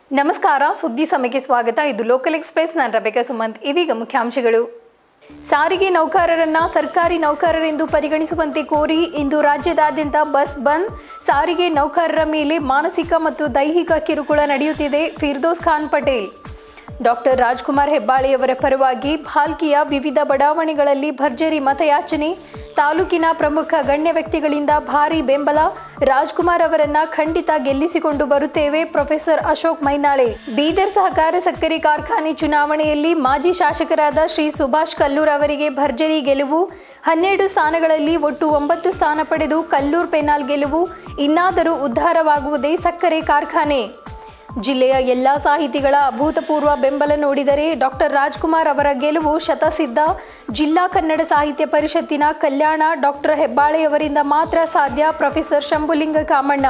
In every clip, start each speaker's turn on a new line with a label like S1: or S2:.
S1: ನಮಸ್ಕಾರ ಸುದ್ದಿ ಸಮಯಕ್ಕೆ ಸ್ವಾಗತ ಇದು ಲೋಕಲ್ ಎಕ್ಸ್ಪ್ರೆಸ್ ನಾನು ರಬೇಕಾ ಸುಮಂತ್ ಇದೀಗ ಮುಖ್ಯಾಂಶಗಳು ಸಾರಿಗೆ ನೌಕರರನ್ನ ಸರ್ಕಾರಿ ನೌಕರರೆಂದು ಪರಿಗಣಿಸುವಂತೆ ಕೋರಿ ಇಂದು ರಾಜ್ಯದಾದ್ಯಂತ ಬಸ್ ಬಂದ್ ಸಾರಿಗೆ ನೌಕರರ ಮೇಲೆ ಮಾನಸಿಕ ಮತ್ತು ದೈಹಿಕ ಕಿರುಕುಳ ನಡೆಯುತ್ತಿದೆ ಫಿರ್ದೋಸ್ ಖಾನ್ ಪಟೇಲ್ ಡಾಕ್ಟರ್ ರಾಜ್ಕುಮಾರ್ ಹೆಬ್ಬಾಳೆಯವರ ಪರವಾಗಿ ಭಾಲ್ಕಿಯ ವಿವಿಧ ಬಡಾವಣೆಗಳಲ್ಲಿ ಭರ್ಜರಿ ಮತಯಾಚನೆ ತಾಲೂಕಿನ ಪ್ರಮುಖ ಗಣ್ಯ ವ್ಯಕ್ತಿಗಳಿಂದ ಭಾರಿ ಬೆಂಬಲ ರಾಜ್ಕುಮಾರ್ ಅವರನ್ನ ಖಂಡಿತ ಗೆಲ್ಲಿಸಿಕೊಂಡು ಬರುತ್ತೇವೆ ಪ್ರೊಫೆಸರ್ ಅಶೋಕ್ ಮೈನಾಳೆ ಬೀದರ್ ಸಹಕಾರ ಸಕ್ಕರೆ ಕಾರ್ಖಾನೆ ಚುನಾವಣೆಯಲ್ಲಿ ಮಾಜಿ ಶಾಸಕರಾದ ಶ್ರೀ ಸುಭಾಷ್ ಕಲ್ಲೂರ್ ಅವರಿಗೆ ಭರ್ಜರಿ ಗೆಲುವು ಹನ್ನೆರಡು ಸ್ಥಾನಗಳಲ್ಲಿ ಒಟ್ಟು ಒಂಬತ್ತು ಸ್ಥಾನ ಪಡೆದು ಕಲ್ಲೂರ್ ಪೆನಾಲ್ ಗೆಲುವು ಇನ್ನಾದರೂ ಉದ್ಧಾರವಾಗುವುದೇ ಸಕ್ಕರೆ ಕಾರ್ಖಾನೆ ಜಿಲ್ಲೆಯ ಎಲ್ಲಾ ಸಾಹಿತಿಗಳ ಅಭೂತಪೂರ್ವ ಬೆಂಬಲ ನೋಡಿದರೆ ಡಾಕ್ಟರ್ ರಾಜ್ಕುಮಾರ್ ಅವರ ಗೆಲುವು ಶತಸಿದ್ಧ ಜಿಲ್ಲಾ ಕನ್ನಡ ಸಾಹಿತ್ಯ ಪರಿಷತ್ತಿನ ಕಲ್ಯಾಣ ಡಾಕ್ಟರ್ ಹೆಬ್ಬಾಳೆಯವರಿಂದ ಮಾತ್ರ ಸಾಧ್ಯ ಪ್ರೊಫೆಸರ್ ಶಂಭುಲಿಂಗ ಕಾಮಣ್ಣ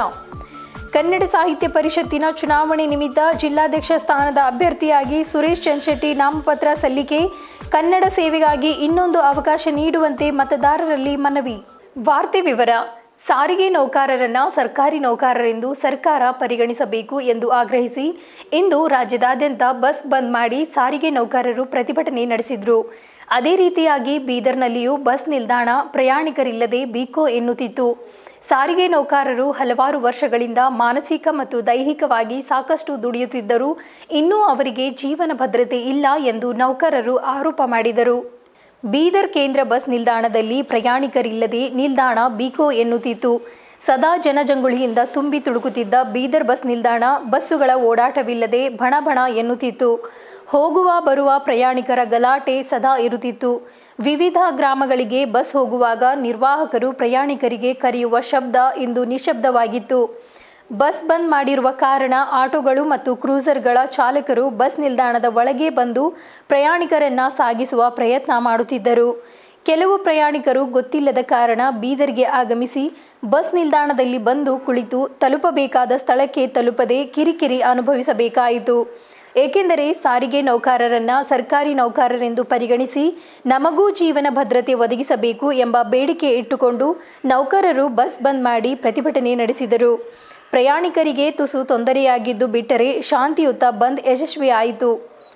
S1: ಕನ್ನಡ ಸಾಹಿತ್ಯ ಪರಿಷತ್ತಿನ ಚುನಾವಣೆ ನಿಮಿತ್ತ ಜಿಲ್ಲಾಧ್ಯಕ್ಷ ಸ್ಥಾನದ ಅಭ್ಯರ್ಥಿಯಾಗಿ ಸುರೇಶ್ ಚಂಚೆಟ್ಟಿ ನಾಮಪತ್ರ ಸಲ್ಲಿಕೆ ಕನ್ನಡ ಸೇವೆಗಾಗಿ ಇನ್ನೊಂದು ಅವಕಾಶ ನೀಡುವಂತೆ ಮತದಾರರಲ್ಲಿ ಮನವಿ ವಾರ್ತೆ ವಿವರ ಸಾರಿಗೆ ನೌಕರರನ್ನ ಸರ್ಕಾರಿ ನೌಕರರೆಂದು ಸರ್ಕಾರ ಪರಿಗಣಿಸಬೇಕು ಎಂದು ಆಗ್ರಹಿಸಿ ಇಂದು ರಾಜ್ಯದಾದ್ಯಂತ ಬಸ್ ಬಂದ್ ಮಾಡಿ ಸಾರಿಗೆ ನೌಕರರು ಪ್ರತಿಭಟನೆ ನಡೆಸಿದ್ರು ಅದೇ ರೀತಿಯಾಗಿ ಬೀದರ್ನಲ್ಲಿಯೂ ಬಸ್ ನಿಲ್ದಾಣ ಪ್ರಯಾಣಿಕರಿಲ್ಲದೆ ಬೀಕೋ ಎನ್ನುತ್ತಿತ್ತು ಸಾರಿಗೆ ನೌಕರರು ಹಲವಾರು ವರ್ಷಗಳಿಂದ ಮಾನಸಿಕ ಮತ್ತು ದೈಹಿಕವಾಗಿ ಸಾಕಷ್ಟು ದುಡಿಯುತ್ತಿದ್ದರೂ ಇನ್ನೂ ಅವರಿಗೆ ಜೀವನ ಭದ್ರತೆ ಇಲ್ಲ ಎಂದು ನೌಕರರು ಆರೋಪ ಮಾಡಿದರು ಬೀದರ್ ಕೇಂದ್ರ ಬಸ್ ನಿಲ್ದಾಣದಲ್ಲಿ ಪ್ರಯಾಣಿಕರಿಲ್ಲದೆ ನಿಲ್ದಾಣ ಬೀಕೋ ಎನ್ನುತ್ತಿತ್ತು ಸದಾ ಜನಜಂಗುಳಿಯಿಂದ ತುಂಬಿ ತುಳುಕುತ್ತಿದ್ದ ಬೀದರ್ ಬಸ್ ನಿಲ್ದಾಣ ಬಸ್ಸುಗಳ ಓಡಾಟವಿಲ್ಲದೆ ಭಣ ಭಣ ಎನ್ನುತ್ತಿತ್ತು ಹೋಗುವ ಬರುವ ಪ್ರಯಾಣಿಕರ ಗಲಾಟೆ ಸದಾ ಇರುತ್ತಿತ್ತು ವಿವಿಧ ಗ್ರಾಮಗಳಿಗೆ ಬಸ್ ಹೋಗುವಾಗ ನಿರ್ವಾಹಕರು ಪ್ರಯಾಣಿಕರಿಗೆ ಕರೆಯುವ ಶಬ್ದ ಇಂದು ನಿಶಬ್ದವಾಗಿತ್ತು ಬಸ್ ಬಂದ್ ಮಾಡಿರುವ ಕಾರಣ ಆಟೋಗಳು ಮತ್ತು ಕ್ರೂಸರ್ಗಳ ಚಾಲಕರು ಬಸ್ ನಿಲ್ದಾಣದ ಒಳಗೆ ಬಂದು ಪ್ರಯಾಣಿಕರನ್ನ ಸಾಗಿಸುವ ಪ್ರಯತ್ನ ಮಾಡುತ್ತಿದ್ದರು ಕೆಲವು ಪ್ರಯಾಣಿಕರು ಗೊತ್ತಿಲ್ಲದ ಕಾರಣ ಬೀದರ್ಗೆ ಆಗಮಿಸಿ ಬಸ್ ನಿಲ್ದಾಣದಲ್ಲಿ ಬಂದು ಕುಳಿತು ತಲುಪಬೇಕಾದ ಸ್ಥಳಕ್ಕೆ ತಲುಪದೆ ಕಿರಿಕಿರಿ ಅನುಭವಿಸಬೇಕಾಯಿತು ಏಕೆಂದರೆ ಸಾರಿಗೆ ನೌಕರರನ್ನ ಸರ್ಕಾರಿ ನೌಕರರೆಂದು ಪರಿಗಣಿಸಿ ನಮಗೂ ಜೀವನ ಭದ್ರತೆ ಒದಗಿಸಬೇಕು ಎಂಬ ಬೇಡಿಕೆ ಇಟ್ಟುಕೊಂಡು ನೌಕರರು ಬಸ್ ಬಂದ್ ಮಾಡಿ ಪ್ರತಿಭಟನೆ ನಡೆಸಿದರು ಪ್ರಯಾಣಿಕರಿಗೆ ತುಸು ತೊಂದರೆಯಾಗಿದ್ದು ಬಿಟ್ಟರೆ ಶಾಂತಿಯುತ ಬಂದ್ ಯಶಸ್ವಿಯಾಯಿತು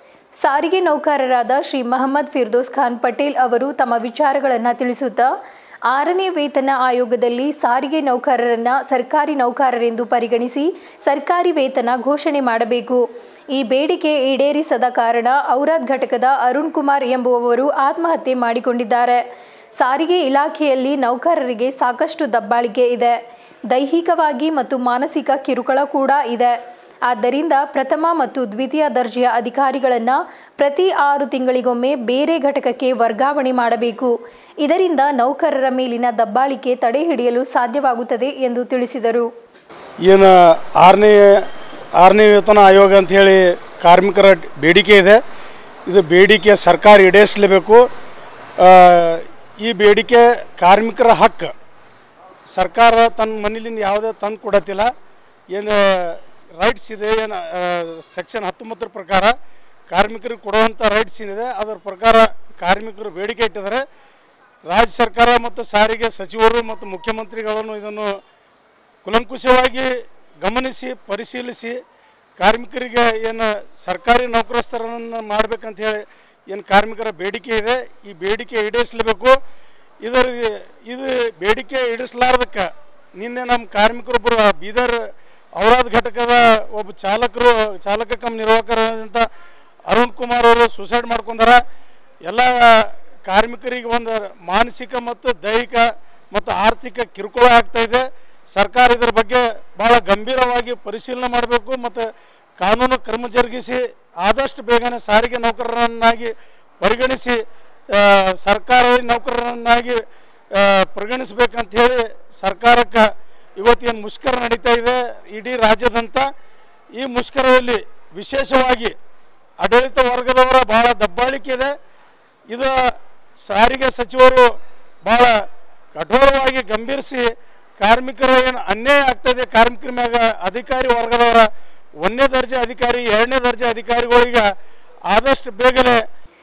S1: ಸಾರಿಗೆ ನೌಕರರಾದ ಶ್ರೀ ಮಹಮ್ಮದ್ ಫಿರ್ದೋಸ್ ಖಾನ್ ಪಟೇಲ್ ಅವರು ತಮ್ಮ ವಿಚಾರಗಳನ್ನು ತಿಳಿಸುತ್ತಾ ಆರನೇ ವೇತನ ಆಯೋಗದಲ್ಲಿ ಸಾರಿಗೆ ನೌಕರರನ್ನ ಸರ್ಕಾರಿ ನೌಕರರೆಂದು ಪರಿಗಣಿಸಿ ಸರ್ಕಾರಿ ವೇತನ ಘೋಷಣೆ ಮಾಡಬೇಕು ಈ ಬೇಡಿಕೆ ಈಡೇರಿಸದ ಕಾರಣ ಔರಾದ್ ಘಟಕದ ಅರುಣ್ ಕುಮಾರ್ ಎಂಬುವವರು ಆತ್ಮಹತ್ಯೆ ಮಾಡಿಕೊಂಡಿದ್ದಾರೆ ಸಾರಿಗೆ ಇಲಾಖೆಯಲ್ಲಿ ನೌಕರರಿಗೆ ಸಾಕಷ್ಟು ದಬ್ಬಾಳಿಕೆ ಇದೆ ದೈಹಿಕವಾಗಿ ಮತ್ತು ಮಾನಸಿಕ ಕಿರುಕುಳ ಕೂಡ ಇದೆ ಆದ್ದರಿಂದ ಪ್ರಥಮ ಮತ್ತು ದ್ವಿತೀಯ ದರ್ಜೆಯ ಅಧಿಕಾರಿಗಳನ್ನು ಪ್ರತಿ ಆರು ತಿಂಗಳಿಗೊಮ್ಮೆ ಬೇರೆ ಘಟಕಕ್ಕೆ ವರ್ಗಾವಣೆ ಮಾಡಬೇಕು ಇದರಿಂದ ನೌಕರರ ಮೇಲಿನ ದಬ್ಬಾಳಿಕೆ ತಡೆ ಹಿಡಿಯಲು ಸಾಧ್ಯವಾಗುತ್ತದೆ ಎಂದು ತಿಳಿಸಿದರು
S2: ಏನು ಆರನೇ ಆರನೇ ವೇತನ ಆಯೋಗ ಅಂಥೇಳಿ ಕಾರ್ಮಿಕರ ಬೇಡಿಕೆ ಇದೆ ಇದು ಬೇಡಿಕೆ ಸರ್ಕಾರ ಈಡೇರಿಸಲೇಬೇಕು ಆ, ಈ ಬೇಡಿಕೆ ಕಾರ್ಮಿಕರ ಹಕ್ಕು ಸರ್ಕಾರ ತನ್ನ ಮನೇಲಿಂದ ಯಾವುದೇ ತಂದು ಕೊಡತ್ತಿಲ್ಲ ಏನು ರೈಟ್ಸ್ ಇದೆ ಏನು ಸೆಕ್ಷನ್ ಹತ್ತೊಂಬತ್ತರ ಪ್ರಕಾರ ಕಾರ್ಮಿಕರಿಗೆ ಕೊಡುವಂಥ ರೈಟ್ಸ್ ಏನಿದೆ ಅದರ ಪ್ರಕಾರ ಕಾರ್ಮಿಕರು ಬೇಡಿಕೆ ಇಟ್ಟಿದ್ದಾರೆ ರಾಜ್ಯ ಸರ್ಕಾರ ಮತ್ತು ಸಾರಿಗೆ ಸಚಿವರು ಮತ್ತು ಮುಖ್ಯಮಂತ್ರಿಗಳನ್ನು ಇದನ್ನು ಕುಲಂಕುಷವಾಗಿ ಗಮನಿಸಿ ಪರಿಶೀಲಿಸಿ ಕಾರ್ಮಿಕರಿಗೆ ಏನು ಸರ್ಕಾರಿ ನೌಕರಸ್ಥರನ್ನು ಮಾಡ್ಬೇಕಂತ ಹೇಳಿ ಏನು ಕಾರ್ಮಿಕರ ಬೇಡಿಕೆ ಇದೆ ಈ ಬೇಡಿಕೆ ಈಡೇರಿಸಲೇಬೇಕು ಇದರ ಇದು ಬೇಡಿಕೆ ಈಡೇರಿಸಲಾರ್ದಕ್ಕೆ ನಿನ್ನೆ ನಮ್ಮ ಕಾರ್ಮಿಕರೊಬ್ಬರು ಬೀದರ್ ಔರಾದ್ ಘಟಕದ ಒಬ್ಬ ಚಾಲಕರು ಚಾಲಕ ಕಮ್ ನಿರ್ವಾಹಕರಾದಂಥ ಅರುಣ್ ಕುಮಾರ್ ಅವರು ಸುಸೈಡ್ ಮಾಡ್ಕೊಂಡಾರ ಎಲ್ಲ ಕಾರ್ಮಿಕರಿಗೆ ಒಂದು ಮಾನಸಿಕ ಮತ್ತು ದೈಹಿಕ ಮತ್ತು ಆರ್ಥಿಕ ಕಿರುಕುಳ ಆಗ್ತಾ ಇದೆ ಸರ್ಕಾರ ಇದರ ಬಗ್ಗೆ ಭಾಳ ಗಂಭೀರವಾಗಿ ಪರಿಶೀಲನೆ ಮಾಡಬೇಕು ಮತ್ತು ಕಾನೂನು ಕ್ರಮ ಜರುಗಿಸಿ ಆದಷ್ಟು ಬೇಗನೆ ಸಾರಿಗೆ ನೌಕರರನ್ನಾಗಿ ಪರಿಗಣಿಸಿ ಆ, ಸರ್ಕಾರಿ ನೌಕರರನ್ನಾಗಿ ಆ, ಪರಿಗಣಿಸ್ಬೇಕಂತ ಹೇಳಿ ಸರ್ಕಾರಕ್ಕೆ ಇವತ್ತೇನು ಮುಷ್ಕರ ನಡೀತಾ ಇದೆ ಇಡೀ ರಾಜ್ಯದಂತ ಈ ಮುಷ್ಕರದಲ್ಲಿ ವಿಶೇಷವಾಗಿ ಆಡಳಿತ ವರ್ಗದವರ ಭಾಳ ದಬ್ಬಾಳಿಕೆ ಇದೆ ಇದು ಸಾರಿಗೆ ಸಚಿವರು ಭಾಳ ಕಠೋರವಾಗಿ ಗಂಭೀರಿಸಿ ಕಾರ್ಮಿಕರ ಏನು ಅನ್ಯಾಯ ಆಗ್ತದೆ ಕಾರ್ಮಿಕರ ಮ್ಯಾಗ ಅಧಿಕಾರಿ ವರ್ಗದವರ ಒಂದನೇ ದರ್ಜೆ ಅಧಿಕಾರಿ ಎರಡನೇ ದರ್ಜೆ ಅಧಿಕಾರಿಗಳಿಗೆ ಆದಷ್ಟು ಬೇಗನೆ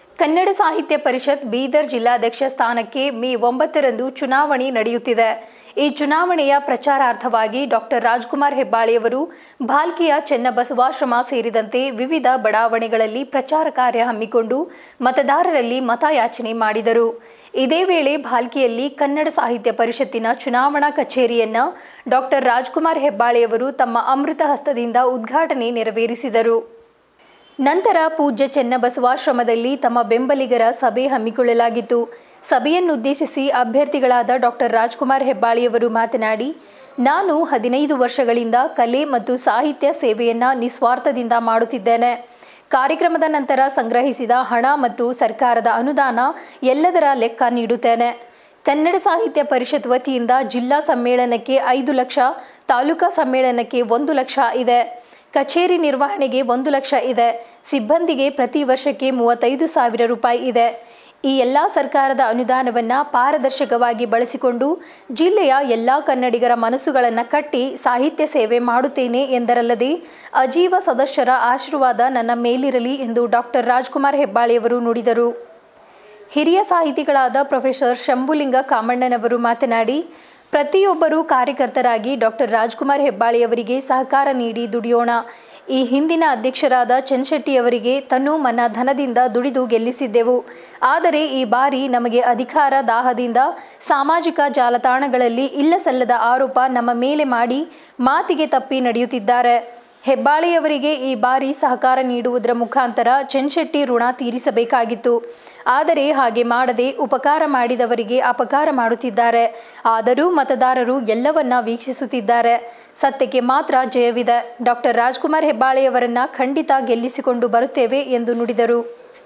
S1: ಕನ್ನಡ ಸಾಹಿತ್ಯ ಪರಿಷತ್ ಬೀದರ್ ಜಿಲ್ಲಾಧ್ಯಕ್ಷ ಸ್ಥಾನಕ್ಕೆ ಮೇ ಒಂಬತ್ತರಂದು ಚುನಾವಣೆ ನಡೆಯುತ್ತಿದೆ ಈ ಚುನಾವಣೆಯ ಪ್ರಚಾರಾರ್ಥವಾಗಿ ಡಾಕ್ಟರ್ ರಾಜ್ಕುಮಾರ್ ಹೆಬ್ಬಾಳೆಯವರು ಭಾಲ್ಕಿಯ ಚೆನ್ನಬಸವಾಶ್ರಮ ಸೇರಿದಂತೆ ವಿವಿಧ ಬಡಾವಣೆಗಳಲ್ಲಿ ಪ್ರಚಾರ ಕಾರ್ಯ ಹಮ್ಮಿಕೊಂಡು ಮತದಾರರಲ್ಲಿ ಮತಯಾಚನೆ ಮಾಡಿದರು ಇದೇ ವೇಳೆ ಭಾಲ್ಕಿಯಲ್ಲಿ ಕನ್ನಡ ಸಾಹಿತ್ಯ ಪರಿಷತ್ತಿನ ಚುನಾವಣಾ ಕಚೇರಿಯನ್ನ ಡಾಕ್ಟರ್ ರಾಜ್ಕುಮಾರ್ ಹೆಬ್ಬಾಳೆಯವರು ತಮ್ಮ ಅಮೃತ ಹಸ್ತದಿಂದ ಉದ್ಘಾಟನೆ ನೆರವೇರಿಸಿದರು ನಂತರ ಪೂಜ್ಯ ಚೆನ್ನಬಸವಾಶ್ರಮದಲ್ಲಿ ತಮ್ಮ ಬೆಂಬಲಿಗರ ಸಭೆ ಹಮ್ಮಿಕೊಳ್ಳಲಾಗಿತ್ತು ಸಭೆಯನ್ನುದ್ದೇಶಿಸಿ ಅಭ್ಯರ್ಥಿಗಳಾದ ಡಾಕ್ಟರ್ ರಾಜ್ಕುಮಾರ್ ಹೆಬ್ಬಾಳಿಯವರು ಮಾತನಾಡಿ ನಾನು ಹದಿನೈದು ವರ್ಷಗಳಿಂದ ಕಲೆ ಮತ್ತು ಸಾಹಿತ್ಯ ಸೇವೆಯನ್ನ ನಿಸ್ವಾರ್ಥದಿಂದ ಮಾಡುತ್ತಿದ್ದೇನೆ ಕಾರ್ಯಕ್ರಮದ ನಂತರ ಸಂಗ್ರಹಿಸಿದ ಹಣ ಮತ್ತು ಸರ್ಕಾರದ ಅನುದಾನ ಎಲ್ಲದರ ಲೆಕ್ಕ ನೀಡುತ್ತೇನೆ ಕನ್ನಡ ಸಾಹಿತ್ಯ ಪರಿಷತ್ ವತಿಯಿಂದ ಜಿಲ್ಲಾ ಸಮ್ಮೇಳನಕ್ಕೆ ಐದು ಲಕ್ಷ ತಾಲೂಕಾ ಸಮ್ಮೇಳನಕ್ಕೆ ಒಂದು ಲಕ್ಷ ಇದೆ ಕಚೇರಿ ನಿರ್ವಹಣೆಗೆ ಒಂದು ಲಕ್ಷ ಇದೆ ಸಿಬ್ಬಂದಿಗೆ ಪ್ರತಿ ವರ್ಷಕ್ಕೆ ಮೂವತ್ತೈದು ಸಾವಿರ ರೂಪಾಯಿ ಇದೆ ಈ ಎಲ್ಲ ಸರ್ಕಾರದ ಅನುದಾನವನ್ನ ಪಾರದರ್ಶಕವಾಗಿ ಬಳಸಿಕೊಂಡು ಜಿಲ್ಲೆಯ ಎಲ್ಲ ಕನ್ನಡಿಗರ ಮನಸ್ಸುಗಳನ್ನು ಕಟ್ಟಿ ಸಾಹಿತ್ಯ ಸೇವೆ ಮಾಡುತ್ತೇನೆ ಎಂದರಲ್ಲದೆ ಅಜೀವ ಸದಸ್ಯರ ಆಶೀರ್ವಾದ ನನ್ನ ಮೇಲಿರಲಿ ಎಂದು ಡಾಕ್ಟರ್ ರಾಜ್ಕುಮಾರ್ ಹೆಬ್ಬಾಳಿಯವರು ನುಡಿದರು ಹಿರಿಯ ಸಾಹಿತಿಗಳಾದ ಪ್ರೊಫೆಸರ್ ಶಂಭುಲಿಂಗ ಕಾಮಣ್ಣನವರು ಮಾತನಾಡಿ ಪ್ರತಿಯೊಬ್ಬರೂ ಕಾರ್ಯಕರ್ತರಾಗಿ ಡಾಕ್ಟರ್ ರಾಜ್ಕುಮಾರ್ ಹೆಬ್ಬಾಳಿಯವರಿಗೆ ಸಹಕಾರ ನೀಡಿ ದುಡಿಯೋಣ ಈ ಹಿಂದಿನ ಅಧ್ಯಕ್ಷರಾದ ಚನ್ಶೆಟ್ಟಿಯವರಿಗೆ ತನು ಮನ ಧನದಿಂದ ದುಡಿದು ಗೆಲ್ಲಿಸಿದ್ದೆವು ಆದರೆ ಈ ಬಾರಿ ನಮಗೆ ಅಧಿಕಾರ ದಾಹದಿಂದ ಸಾಮಾಜಿಕ ಜಾಲತಾಣಗಳಲ್ಲಿ ಇಲ್ಲಸಲ್ಲದ ಆರೋಪ ನಮ್ಮ ಮೇಲೆ ಮಾಡಿ ಮಾತಿಗೆ ತಪ್ಪಿ ನಡೆಯುತ್ತಿದ್ದಾರೆ ಹೆಬ್ಬಾಳೆಯವರಿಗೆ ಈ ಬಾರಿ ಸಹಕಾರ ನೀಡುವುದರ ಮುಖಾಂತರ ಚೆನ್ಶೆಟ್ಟಿ ಋಣ ತೀರಿಸಬೇಕಾಗಿತ್ತು ಆದರೆ ಹಾಗೆ ಮಾಡದೆ ಉಪಕಾರ ಮಾಡಿದವರಿಗೆ ಅಪಕಾರ ಮಾಡುತ್ತಿದ್ದಾರೆ ಆದರೂ ಮತದಾರರು ಎಲ್ಲವನ್ನ ವೀಕ್ಷಿಸುತ್ತಿದ್ದಾರೆ ಸತ್ಯಕ್ಕೆ ಮಾತ್ರ ಜಯವಿದೆ ಡಾಕ್ಟರ್ ರಾಜ್ಕುಮಾರ್ ಹೆಬ್ಬಾಳೆಯವರನ್ನ ಖಂಡಿತ ಗೆಲ್ಲಿಸಿಕೊಂಡು ಬರುತ್ತೇವೆ ಎಂದು ನುಡಿದರು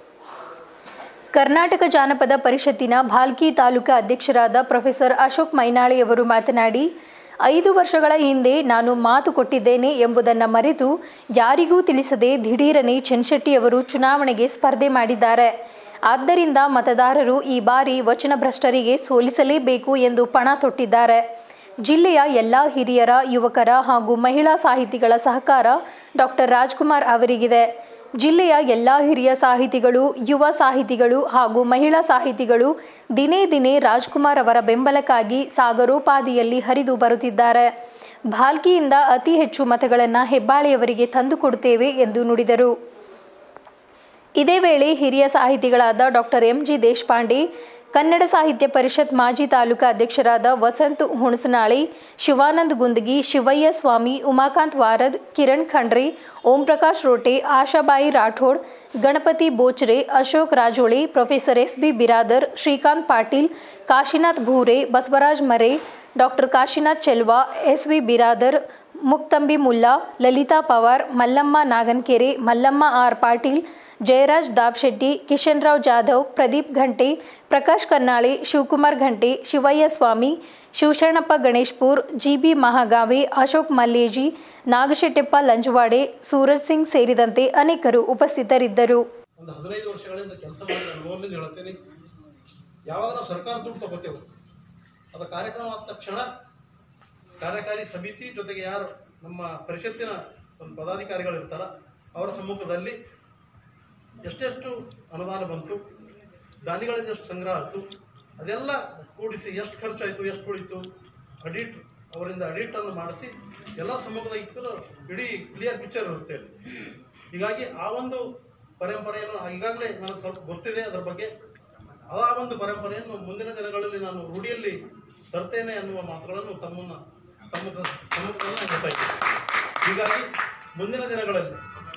S1: ಕರ್ನಾಟಕ ಜಾನಪದ ಪರಿಷತ್ತಿನ ಭಾಲ್ಕಿ ತಾಲೂಕಾ ಅಧ್ಯಕ್ಷರಾದ ಪ್ರೊಫೆಸರ್ ಅಶೋಕ್ ಮೈನಾಳಿಯವರು ಮಾತನಾಡಿ ಐದು ವರ್ಷಗಳ ಹಿಂದೆ ನಾನು ಮಾತು ಕೊಟ್ಟಿದ್ದೇನೆ ಎಂಬುದನ್ನು ಮರೆತು ಯಾರಿಗೂ ತಿಳಿಸದೆ ದಿಢೀರನೆ ಚೆನ್ಶೆಟ್ಟಿಯವರು ಚುನಾವಣೆಗೆ ಸ್ಪರ್ಧೆ ಮಾಡಿದ್ದಾರೆ ಆದ್ದರಿಂದ ಮತದಾರರು ಈ ಬಾರಿ ವಚನಭ್ರಷ್ಟರಿಗೆ ಸೋಲಿಸಲೇಬೇಕು ಎಂದು ಪಣ ತೊಟ್ಟಿದ್ದಾರೆ ಜಿಲ್ಲೆಯ ಎಲ್ಲ ಹಿರಿಯರ ಯುವಕರ ಹಾಗೂ ಮಹಿಳಾ ಸಾಹಿತಿಗಳ ಸಹಕಾರ ಡಾಕ್ಟರ್ ರಾಜ್ಕುಮಾರ್ ಅವರಿಗಿದೆ ಜಿಲ್ಲೆಯ ಎಲ್ಲ ಹಿರಿಯ ಸಾಹಿತಿಗಳು ಯುವ ಸಾಹಿತಿಗಳು ಹಾಗೂ ಮಹಿಳಾ ಸಾಹಿತಿಗಳು ದಿನೇ ದಿನೇ ರಾಜ್ಕುಮಾರ್ ಅವರ ಬೆಂಬಲಕ್ಕಾಗಿ ಸಾಗರೋಪಾದಿಯಲ್ಲಿ ಹರಿದು ಬರುತ್ತಿದ್ದಾರೆ ಭಾಲ್ಕಿಯಿಂದ ಅತಿ ಹೆಚ್ಚು ಮತಗಳನ್ನು ಹೆಬ್ಬಾಳೆಯವರಿಗೆ ತಂದುಕೊಡುತ್ತೇವೆ ಎಂದು ನುಡಿದರು ಇದೇ ವೇಳೆ ಹಿರಿಯ ಸಾಹಿತಿಗಳಾದ doctor M G Deshpande Kannada Sahitya Parishat ಮಾಜಿ ತಾಲೂಕಾ ಅಧ್ಯಕ್ಷರಾದ Vasant ಹುಣಸನಾಳಿ Shivanand ಗುಂದಗಿ Shivaiah Swami Umakant Varad Kiran Khandre Om Prakash Rote Ashabai Rathod Ganapati Bochre Ashok Rajoli professor S B Biradar Shrikant Patil Kashinath Bhure Basavaraj Mare doctor Kashinath Chelva S V Biradar Muktambi Mulla Lalita Pawar Mallamma Nagankere Mallamma R Patil Jayaraj Dabshetti Kishan Rao Jadhav Pradeep Ghante Prakash Kannale Shivakumar Ghante Shivayya Swami Shivasharanappa Ganeshpur GB Mahagave Ashok Malleji Nagashettappa Lanjawade Suraj Singh ಸೇರಿದಂತೆ ಅನೇಕರು ಉಪಸ್ಥಿತರಿದ್ದರು
S3: ಒಂದು ಹದಿನೈದು ವರ್ಷಗಳಿಂದ ಕೆಲಸ ಮಾಡಿದ ಅನುಭವದಿಂದ ಹೇಳ್ತೇನೆ ಯಾವಾಗ ನಾವು ಸರ್ಕಾರ ದುಡ್ಡು ತಗೋತೇವೆ ಅದು ಕಾರ್ಯಕ್ರಮ ಆದ ತಕ್ಷಣ ಕಾರ್ಯಕಾರಿ ಸಮಿತಿ ಜೊತೆಗೆ ಯಾರು ನಮ್ಮ ಪರಿಷತ್ತಿನ ಒಂದು ಪದಾಧಿಕಾರಿಗಳು ಇರ್ತಾರ ಅವರ ಸಮ್ಮುಖದಲ್ಲಿ ಎಷ್ಟೆಷ್ಟು ಅನುದಾನ ಬಂತು ದಾನಿಗಳಿಂದ ಎಷ್ಟು ಸಂಗ್ರಹ ಆಯಿತು ಅದೆಲ್ಲ ಕೂಡಿಸಿ ಎಷ್ಟು ಖರ್ಚಾಯಿತು ಎಷ್ಟು ಉಳಿತು ಅಡಿಟ್ ಅವರಿಂದ ಅಡಿಟನ್ನು ಮಾಡಿಸಿ ಎಲ್ಲ ಸಮ್ಮುಖದ ಇಟ್ಟು ಇಡೀ ಕ್ಲಿಯರ್ ಪಿಕ್ಚರ್ ಇರುತ್ತೆ ಅಲ್ಲಿ. ಹೀಗಾಗಿ ಆ ಒಂದು ಪರಂಪರೆಯನ್ನು ಈಗಾಗಲೇ ನನಗೆ ಸ್ವಲ್ಪ ಗೊತ್ತಿದೆ ಅದರ ಬಗ್ಗೆ ಆ ಒಂದು ಪರಂಪರೆಯನ್ನು ಮುಂದಿನ ದಿನಗಳಲ್ಲಿ ನಾನು ರೂಢಿಯಲ್ಲಿ ತರ್ತೇನೆ ಅನ್ನುವ ಮಾತುಗಳನ್ನು ತಮ್ಮನ್ನು ತಮ್ಮ ಸಮ್ಮುಖದಲ್ಲಿ ನಾನು ಹೇಳ್ತಾ ಇದ್ದೀನಿ ಹೀಗಾಗಿ ಮುಂದಿನ ದಿನಗಳಲ್ಲಿ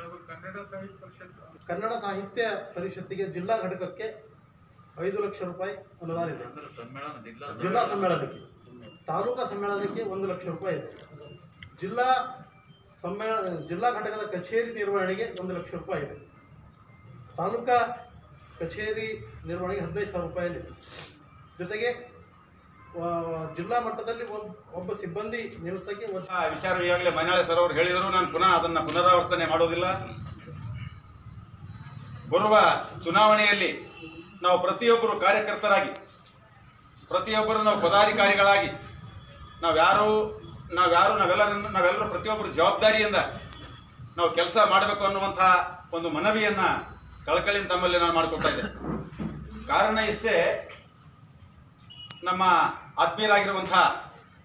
S3: ಕನ್ನಡ ಸಾಹಿತ್ಯ ಪರಿಷತ್ತಿಗೆ ಜಿಲ್ಲಾ ಘಟಕಕ್ಕೆ ಐದು ಲಕ್ಷ ರೂಪಾಯಿ ಅನುದಾನ ಇದೆ ಜಿಲ್ಲಾ ಸಮ್ಮೇಳನಕ್ಕೆ ತಾಲೂಕಾ ಸಮ್ಮೇಳನಕ್ಕೆ ಒಂದು ಲಕ್ಷ ರೂಪಾಯಿ ಇದೆ ಜಿಲ್ಲಾ ಸಮ್ಮೇಳನ ಜಿಲ್ಲಾ ಘಟಕದ ಕಚೇರಿ ನಿರ್ವಹಣೆಗೆ ಒಂದು ಲಕ್ಷ ರೂಪಾಯಿ ಇದೆ ತಾಲೂಕಾ ಕಚೇರಿ ನಿರ್ವಹಣೆಗೆ ಹದಿನೈದು ಸಾವಿರ ರೂಪಾಯಿ ಇದೆ ಜೊತೆಗೆ ಆ, ಜಿಲ್ಲಾ ಮಟ್ಟದಲ್ಲಿ ಒಂದು ಒಬ್ಬ ಸಿಬ್ಬಂದಿ ನೇಮಿಸಕ್ಕೆ ಒಂದು
S4: ಆ ವಿಚಾರ ಈಗಾಗಲೇ ಮೈನಾಳೆ ಸರ್ ಅವರು ಹೇಳಿದರು ನಾನು ಪುನಃ ಅದನ್ನು ಪುನರಾವರ್ತನೆ ಮಾಡೋದಿಲ್ಲ ಬರುವ ಚುನಾವಣೆಯಲ್ಲಿ ನಾವು ಪ್ರತಿಯೊಬ್ಬರು ಕಾರ್ಯಕರ್ತರಾಗಿ ಪ್ರತಿಯೊಬ್ಬರು ನಾವು ಪದಾಧಿಕಾರಿಗಳಾಗಿ ನಾವ್ಯಾರು ನಾವ್ಯಾರು ನಾವೆಲ್ಲರನ್ನು ನಾವೆಲ್ಲರೂ ಪ್ರತಿಯೊಬ್ಬರು ಜವಾಬ್ದಾರಿಯಿಂದ ನಾವು ಕೆಲಸ ಮಾಡಬೇಕು ಅನ್ನುವಂತಹ ಒಂದು ಮನವಿಯನ್ನು ಕಳಕಳಿನ ತಮ್ಮಲ್ಲಿ ನಾನು ಮಾಡಿಕೊಳ್ತಾ ಇದ್ದೆ ಕಾರಣ ಇಷ್ಟೇ ನಮ್ಮ ಆತ್ಮೀಯರಾಗಿರುವಂತಹ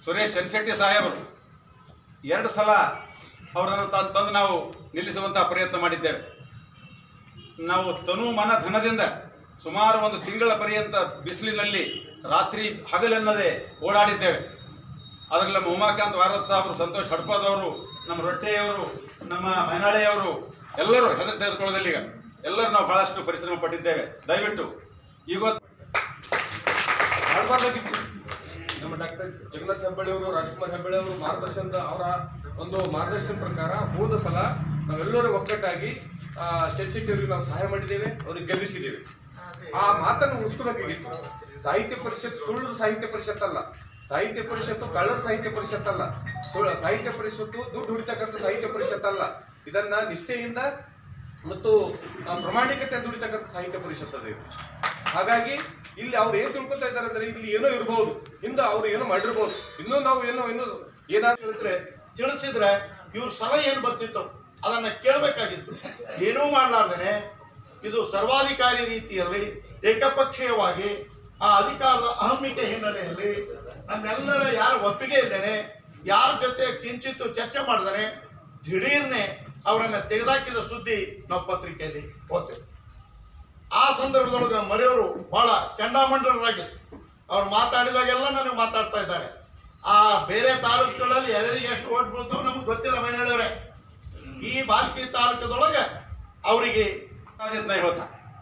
S4: ಸುರೇಶ್ ಚನ್ಶೆಟ್ಟಿ ಸಾಹೇಬರು ಎರಡು ಸಲ ಅವರನ್ನು ತ- ತಂದು ನಾವು ನಿಲ್ಲಿಸುವಂತಹ ಪ್ರಯತ್ನ ಮಾಡಿದ್ದೇವೆ ನಾವು ತನು ಮನ ಧನದಿಂದ ಸುಮಾರು ಒಂದು ತಿಂಗಳ ಪರ್ಯಂತ ಬಿಸಿಲಿನಲ್ಲಿ ರಾತ್ರಿ ಹಗಲೆನ್ನದೆ ಓಡಾಡಿದ್ದೇವೆ ಅದರಲ್ಲಿ ನಮ್ಮ ಉಮಾಕಾಂತ್ ವಾರದ್ ಸಾಹೇಬರು ಸಂತೋಷ್ ಹಡ್ಪದವರು ನಮ್ಮ ರೊಟ್ಟೆಯವರು ನಮ್ಮ ಮೈನಾಳೆಯವರು ಎಲ್ಲರೂ ಹೆಸರು ತೆಗೆದುಕೊಳ್ಳೋದಿಲ್ಲ ಈಗ ಎಲ್ಲರೂ ನಾವು ಬಹಳಷ್ಟು ಪರಿಶ್ರಮ ಪಟ್ಟಿದ್ದೇವೆ ದಯವಿಟ್ಟು ಇವತ್ತು
S5: ಮಾಡಬಾರ್ದಾಗಿತ್ತು ನಮ್ಮ ಡಾಕ್ಟರ್ ಜಗನ್ನಾಥ್ ಹೆಬ್ಬಳ್ಳಿ ಅವರು ರಾಜ್ಕುಮಾರ್ ಹೆಬ್ಬಳ್ಳಿ ಅವರು ಮಾರ್ಗದರ್ಶನದ ಅವರ ಒಂದು ಮಾರ್ಗದರ್ಶನ ಪ್ರಕಾರ ಹೋದ ಸಲ ನಾವೆಲ್ಲರೂ ಒಕ್ಕಟ್ಟಾಗಿ ಆ, ಚನ್ಶೆಟ್ಟಿ ಅವರಿಗೆ ನಾವು ಸಹಾಯ ಮಾಡಿದ್ದೇವೆ ಅವ್ರಿಗೆ ಗೆಲ್ಲಿಸಿದ್ದೇವೆ ಆ ಮಾತನ್ನು ಉಳಿಸ್ಕೋಬೇಕಾಗಿತ್ತು ಸಾಹಿತ್ಯ ಪರಿಷತ್ ಸುಳ್ಳು ಸಾಹಿತ್ಯ ಪರಿಷತ್ ಅಲ್ಲ ಸಾಹಿತ್ಯ ಪರಿಷತ್ತು ಕಳ್ಳರ ಸಾಹಿತ್ಯ ಪರಿಷತ್ ಅಲ್ಲ ಸುಳ್ಳು ಸಾಹಿತ್ಯ ಪರಿಷತ್ತು ದುಡ್ಡು ಹುಡಿತಕ್ಕಂಥ ಸಾಹಿತ್ಯ ಪರಿಷತ್ ಅಲ್ಲ ಇದನ್ನ ನಿಷ್ಠೆಯಿಂದ ಮತ್ತು ಆ, ಪ್ರಾಮಾಣಿಕತೆ ದುಡಿತಕ್ಕಂಥ ಸಾಹಿತ್ಯ ಪರಿಷತ್ ಅದು ಇದು ಹಾಗಾಗಿ ಇಲ್ಲಿ ಅವ್ರು ಏನ್ ತಿಳ್ಕೊತಾ ಇದ್ದಾರೆ ಅಂದ್ರೆ ಇಲ್ಲಿ ಏನೋ ಇರಬಹುದು ಹಿಂದೆ ಅವ್ರು ಏನೋ ಮಾಡಿರ್ಬೋದು ಇನ್ನೂ ನಾವು ಏನೋ ಇನ್ನೂ ಏನಾದ್ರು
S3: ಹೇಳಿದ್ರೆ ತಿಳಿಸಿದ್ರೆ ಇವ್ರ ಸಲಹೆ ಏನು ಬರ್ತಿತ್ತು ಅದನ್ನ ಕೇಳಬೇಕಾಗಿತ್ತು ಏನೂ ಮಾಡಲಾರ್ದೇನೆ ಇದು ಸರ್ವಾಧಿಕಾರಿ ರೀತಿಯಲ್ಲಿ ಏಕಪಕ್ಷೀಯವಾಗಿ ಆ ಅಧಿಕಾರದ ಅಹಮಿಕೆ ಹಿನ್ನೆಲೆಯಲ್ಲಿ ನಮ್ಮೆಲ್ಲರ ಯಾರ ಒಪ್ಪಿಗೆ ಇದ್ದೇನೆ ಯಾರ ಜೊತೆ ಕಿಂಚಿತ್ತು ಚರ್ಚೆ ಮಾಡಿದರೆ ದಿಢೀರ್ನೆ ಅವರನ್ನ ತೆಗೆದಾಕಿದ ಸುದ್ದಿ ನಾವು ಪತ್ರಿಕೆಯಲ್ಲಿ ಓದ್ತೇವೆ ಆ ಸಂದರ್ಭದೊಳಗೆ ಮರೆಯವರು ಬಹಳ ಕೆಂಡಾಮಂಡಲರಾಗಿತ್ತು ಅವ್ರು ಮಾತಾಡಿದಾಗೆಲ್ಲ ನನಗೆ ಮಾತಾಡ್ತಾ ಇದ್ದಾರೆ ಆ ಬೇರೆ ತಾಲೂಕುಗಳಲ್ಲಿ ಯಾರಿಗೆ ಎಷ್ಟು ಓಟ್ ಬೀಳ್ತಾವ ನಮ್ಗೆ ಗೊತ್ತಿಲ್ಲ ಮಹಿಳೆಯವರೇ ಈ ಬಾಲ್ಕಿ ತಾಲೂಕದೊಳಗೆ ಅವರಿಗೆ
S4: ಯತ್ನ ಹೋತ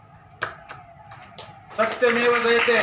S4: ಸತ್ಯಮೇವ ಜಯತೆ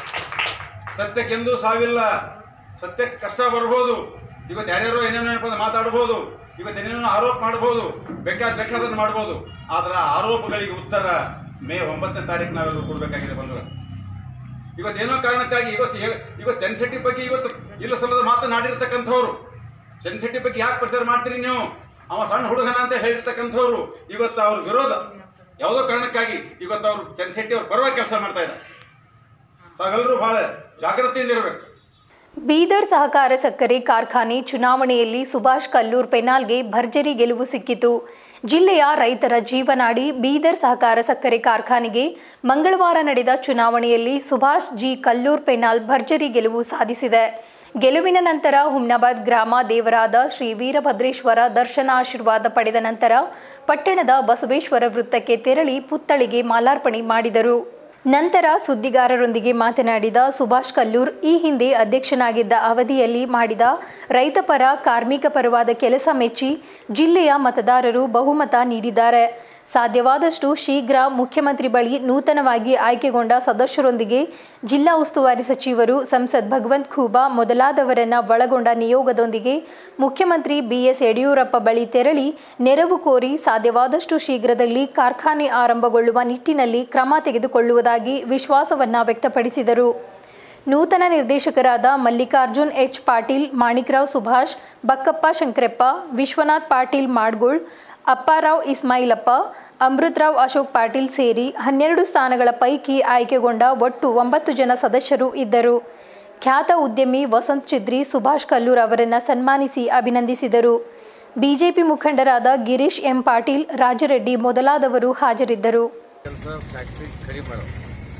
S4: ಸತ್ಯಕ್ಕೆಂದೂ ಸಾವಿಲ್ಲ ಸತ್ಯಕ್ಕೆ ಕಷ್ಟ ಬರ್ಬೋದು ಇವತ್ತು ಯಾರ್ಯಾರೋ ಏನೇನೋ ಏನಪ್ಪ ಮಾತಾಡ್ಬೋದು ಇವತ್ತು ಏನೇನೋ ಆರೋಪ ಮಾಡ್ಬೋದು ಬೇಕಾದ ಬೇಕಾದನ್ನು ಮಾಡ್ಬೋದು ಆದ್ರೆ ಆ ಆರೋಪಗಳಿಗೆ ಉತ್ತರ ಮೇ ಒಂಬತ್ತನೇ ತಾರೀಕು ನಾವೆಲ್ಲರೂ ಕೊಡಬೇಕಾಗಿದೆ ಬಂಧುಗಳು ಇವತ್ತೇನೋ ಕಾರಣಕ್ಕಾಗಿ ಇವತ್ತು ಹೇ- ಇವತ್ತು ಚನ್ಶೆಟ್ಟಿ ಬಗ್ಗೆ ಇವತ್ತು ಇಲ್ಲ ಸಲ್ಲದ ಮಾತನಾಡಿರ್ತಕ್ಕಂಥವ್ರು ಚನ್ಶೆಟ್ಟಿ ಬಗ್ಗೆ ಯಾಕೆ ಪ್ರಚಾರ ಮಾಡ್ತೀರಿ ನೀವು ಅವ ಸಣ್ಣ ಹುಡುಗನ ಅಂತ ಹೇಳಿರ್ತಕ್ಕಂಥವ್ರು ಇವತ್ತು ಅವ್ರ ವಿರೋಧ ಯಾವುದೋ ಕಾರಣಕ್ಕಾಗಿ ಇವತ್ತು ಅವರು ಚನ್ಶೆಟ್ಟಿ ಅವ್ರು ಪರವಾಗಿ ಕೆಲಸ ಮಾಡ್ತಾ ಇದ್ದಾರೆ ತಾವೆಲ್ಲರೂ ಬಹಳ ಜಾಗೃತಿಯಿಂದ ಇರಬೇಕು
S1: ಬೀದರ್ ಸಹಕಾರ ಸಕ್ಕರೆ ಕಾರ್ಖಾನೆ ಚುನಾವಣೆಯಲ್ಲಿ ಸುಭಾಷ್ ಕಲ್ಲೂರ್ ಪೆನಾಲ್ಗೆ ಭರ್ಜರಿ ಗೆಲುವು ಸಿಕ್ಕಿತು ಜಿಲ್ಲೆಯ ರೈತರ ಜೀವನಾಡಿ ಬೀದರ್ ಸಹಕಾರ ಸಕ್ಕರೆ ಕಾರ್ಖಾನೆಗೆ ಮಂಗಳವಾರ ನಡೆದ ಚುನಾವಣೆಯಲ್ಲಿ ಸುಭಾಷ್ ಜಿ ಕಲ್ಲೂರ್ ಪೆನಾಲ್ ಭರ್ಜರಿ ಗೆಲುವು ಸಾಧಿಸಿದೆ ಗೆಲುವಿನ ನಂತರ ಹುಮ್ನಾಬಾದ್ ಗ್ರಾಮ ದೇವರಾದ ಶ್ರೀ ವೀರಭದ್ರೇಶ್ವರ ದರ್ಶನ ಆಶೀರ್ವಾದ ಪಡೆದ ನಂತರ ಪಟ್ಟಣದ ಬಸವೇಶ್ವರ ವೃತ್ತಕ್ಕೆ ತೆರಳಿ ಪುತ್ಥಳಿಗೆ ಮಾಲಾರ್ಪಣೆ ಮಾಡಿದರು ನಂತರ ಸುದ್ದಿಗಾರರೊಂದಿಗೆ ಮಾತನಾಡಿದ ಸುಭಾಷ್ ಕಲ್ಲೂರ್ ಈ ಹಿಂದೆ ಅಧ್ಯಕ್ಷನಾಗಿದ್ದ ಅವಧಿಯಲ್ಲಿ ಮಾಡಿದ ರೈತಪರ ಕಾರ್ಮಿಕ ಪರವಾದ ಕೆಲಸ ಮೆಚ್ಚಿ ಜಿಲ್ಲೆಯ ಮತದಾರರು ಬಹುಮತ ನೀಡಿದ್ದಾರೆ ಸಾಧ್ಯವಾದಷ್ಟು ಶೀಘ್ರ ಮುಖ್ಯಮಂತ್ರಿ ಬಳಿ ನೂತನವಾಗಿ ಆಯ್ಕೆಗೊಂಡ ಸದಸ್ಯರೊಂದಿಗೆ ಜಿಲ್ಲಾ ಉಸ್ತುವಾರಿ ಸಚಿವರು ಸಂಸದ್ ಭಗವಂತ್ ಖೂಬಾ ಮೊದಲಾದವರನ್ನ ಒಳಗೊಂಡ ನಿಯೋಗದೊಂದಿಗೆ ಮುಖ್ಯಮಂತ್ರಿ ಬಿಎಸ್ ಯಡಿಯೂರಪ್ಪ ಬಳಿ ತೆರಳಿ ನೆರವು ಕೋರಿ ಸಾಧ್ಯವಾದಷ್ಟು ಶೀಘ್ರದಲ್ಲಿ ಕಾರ್ಖಾನೆ ಆರಂಭಗೊಳ್ಳುವ ನಿಟ್ಟಿನಲ್ಲಿ ಕ್ರಮ ತೆಗೆದುಕೊಳ್ಳುವುದಾಗಿ ವಿಶ್ವಾಸವನ್ನ ವ್ಯಕ್ತಪಡಿಸಿದರು ನೂತನ ನಿರ್ದೇಶಕರಾದ ಮಲ್ಲಿಕಾರ್ಜುನ್ ಎಚ್ ಪಾಟೀಲ್ ಮಾಣಿಕ್ರಾವ್ ಸುಭಾಷ್ ಬಕ್ಕಪ್ಪ ಶಂಕರಪ್ಪ ವಿಶ್ವನಾಥ್ ಪಾಟೀಲ್ ಮಾಡ್ಗೋಳ್ ಅಪ್ಪಾರಾವ್ ಇಸ್ಮಾಯಿಲಪ್ಪ ಅಮೃತರಾವ್ ಅಶೋಕ್ ಪಾಟೀಲ್ ಸೇರಿ ಹನ್ನೆರಡು ಸ್ಥಾನಗಳ ಪೈಕಿ ಆಯ್ಕೆಗೊಂಡ ಒಟ್ಟು ಒಂಬತ್ತು ಜನ ಸದಸ್ಯರು ಇದ್ದರು ಖ್ಯಾತ ಉದ್ಯಮಿ ವಸಂತ್ ಚಿದ್ರಿ ಸುಭಾಷ್ ಕಲ್ಲೂರ್ ಅವರನ್ನ ಸನ್ಮಾನಿಸಿ ಅಭಿನಂದಿಸಿದರು ಬಿಜೆಪಿ ಮುಖಂಡರಾದ ಗಿರೀಶ್ ಎಂ ಪಾಟೀಲ್ ರಾಜರೆಡ್ಡಿ ಮೊದಲಾದವರು ಹಾಜರಿದ್ದರು
S6: ಕೆಲಸ ಫ್ಯಾಕ್ಟ್ರಿ ಕಡಿಮೆ ಮಾಡೋದು